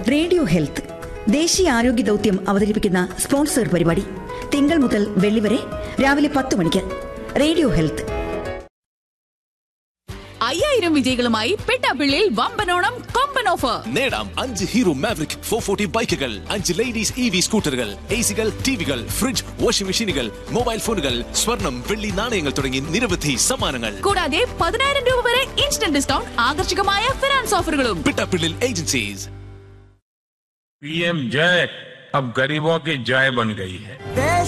radio health ദേശീയ ആരോഗ്യ ദൗത്യം അവതരിപ്പിക്കുന്ന സ്പോൺസർ പരിപാടി തിങ്കൾ മുതൽ വെള്ളി വരെ രാവിലെ പത്ത് മണിക്ക് റേഡിയോ ഹെൽത്ത് അയ്യായിരം വിജയികളുമായി പെട്ടാപ്പിള്ളിയിൽ വമ്പനോണം കൊമ്പൻ ഓഫർ നേടാം അഞ്ച് ഹീറോ മാവറിക് ഫോർ ഫോർട്ടി ബൈക്കുകൾ അഞ്ച് ലേഡീസ് ഇ വി സ്കൂട്ടറുകൾ എ സികൾ ടിവികൾ ഫ്രിഡ്ജ് വാഷിംഗ് മെഷീനുകൾ മൊബൈൽ ഫോണുകൾ സ്വർണം വെള്ളി നാണയങ്ങൾ തുടങ്ങി നിരവധി സമ്മാനങ്ങൾ കൂടാതെ പതിനായിരം രൂപ വരെ ഇൻസ്റ്റന്റ് ഡിസ്കൗണ്ട് ആകർഷകമായ ഫിനാൻസ് ഓഫറുകളും പിട്ടാപ്പിള്ളിൽ ഏജൻസീസ് पीएम जय अब गरीबों की जय बन गई है